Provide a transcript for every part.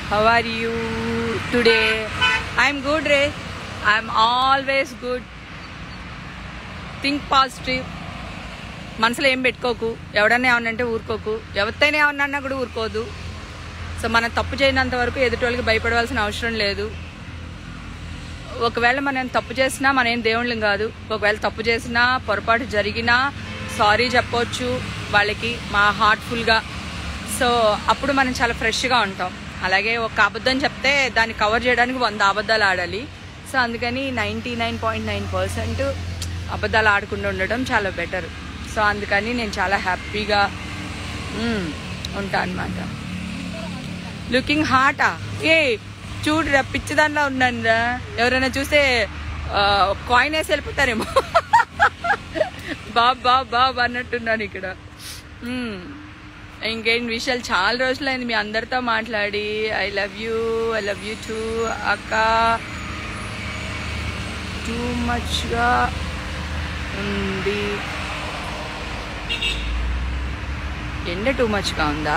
How are you today I'm good రే I'm always good think positive మనసులో ఏం పెట్టుకోకు ఎవడన్నా ఏమన్నంటే ఊరుకోకు ఎవరితోనే ఏమన్నా కూడా ఊరుకోదు సో మనం తప్పు చేయనంత వరకు ఎదుటి వాళ్ళకి భయపడవలసిన అవసరం లేదు ఒకవేళ మనం తప్పు చేసినా మనం ఏం దేవుళ్ళం కాదు ఒకవేళ తప్పు చేసినా పొరపాటు జరిగినా సారీ చెప్పొచ్చు వాళ్ళకి మా హార్ట్ఫుల్గా సో అప్పుడు మనం చాలా ఫ్రెష్గా ఉంటాం అలాగే ఒక అబద్ధం చెప్తే దాన్ని కవర్ చేయడానికి వంద అబద్ధాలు ఆడాలి సో అందుకని ninety nine point nine percent అబద్ధాలు ఆడకుండా ఉండడం చాలా బెటర్ సో అందుకని నేను చాలా హ్యాపీగా మ్మ్, ఉంటా అనమాట లుకింగ్ హార్టా ఏ చూడురా పిచ్చి దానిలో ఉన్నాను రా ఎవరైనా చూస్తే కాయిన్ వేసి వెళ్ళిపోతారేమో బాబ్ బాబ్ బాబ్ అన్నట్టున్నాను ఇక్కడ మ్మ్. ఇంకేం విషయాలు చాలా రోజులైంది మీ అందరితో మాట్లాడి I love you I love you too అక్క టూ మచ్గా ఉంది ఎండ టూ మచ్గా ఉందా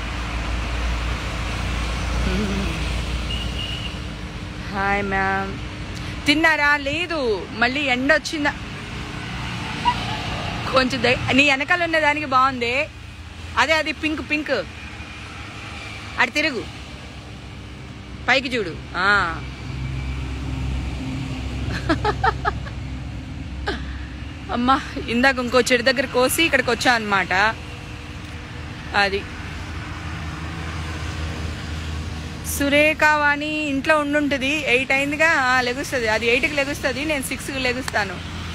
హాయ్ మ్యామ్ తిన్నారా లేదు మళ్ళీ ఎండ వచ్చిందా కొంచెం దై- నీ వెనకాల ఉన్న దానికి బాగుంది అదే అది పింక్ పింక్ అటు తిరుగు పైకి చూడు ఆ. అమ్మా ఇందాక ఇంకో చెడు దగ్గర కోసి ఇక్కడికి వచ్చా అనమాట అది సురేఖ వాణి ఇంట్లో ఉండుంటుంది ఎయిట్ అయిందిగా ఆ, లెగుస్తుంది అది ఎయిట్కి లెగుస్తుంది నేను సిక్స్కి లెగుస్తాను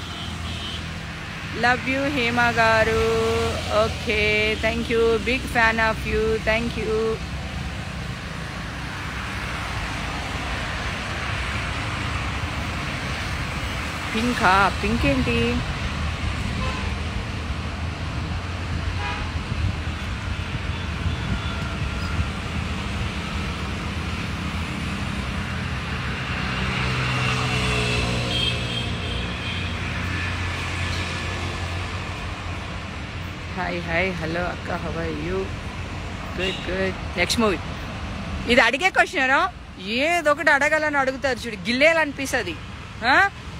లవ్ యూ హేమ గారు okay thank you big fan of you thank you పింకా పింక్ ఏంటి హాయ్ హాయ్ హలో అక్క how are you good good next movie ఇది అడిగే క్వశ్చన్ ఏదో ఒకటి అడగాలని అడుగుతారు చూడు గిల్లేయాలనిపిస్తుంది ఆ?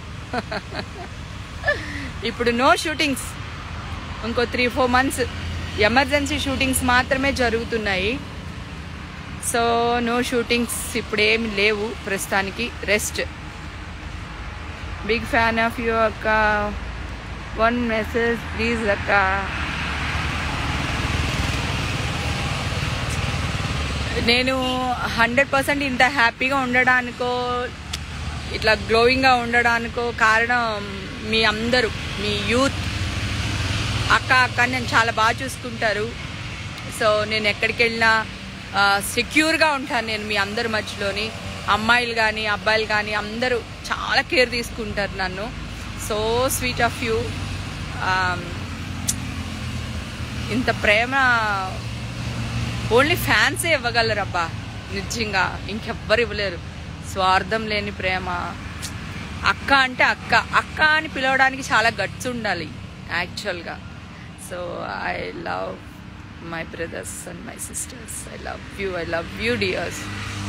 ఇప్పుడు నో షూటింగ్స్ ఇంకో three four months emergency shootings మాత్రమే జరుగుతున్నాయి సో నో షూటింగ్స్ ఇప్పుడు ఏమి లేవు ప్రస్తుతానికి rest big fan of you అక్క వన్ మెసేజ్ ప్లీజ్ అక్క నేను హండ్రెడ్ పర్సెంట్ ఇంత హ్యాపీగా ఉండడానికో ఇట్లా గ్లోయింగ్గా ఉండడానికో కారణం మీ అందరూ మీ యూత్ అక్క అక్క అని నేను చాలా బాగా చూసుకుంటారు సో నేను ఎక్కడికి వెళ్ళినా సెక్యూర్గా ఉంటాను నేను మీ అందరి మధ్యలోని అమ్మాయిలు కానీ అబ్బాయిలు కానీ అందరూ చాలా కేర్ తీసుకుంటారు నన్ను సో స్వీట్ ఆఫ్ యూ ఇంత ప్రేమ ఓన్లీ ఫ్యాన్సే ఇవ్వగలరబ్బా నిజంగా ఇంకెవ్వరు ఇవ్వలేరు స్వార్థం లేని ప్రేమ అక్క అంటే అక్క అక్క అని పిలవడానికి చాలా గట్స్ ఉండాలి యాక్చువల్గా so I love my brothers and my sisters I love you I love you dears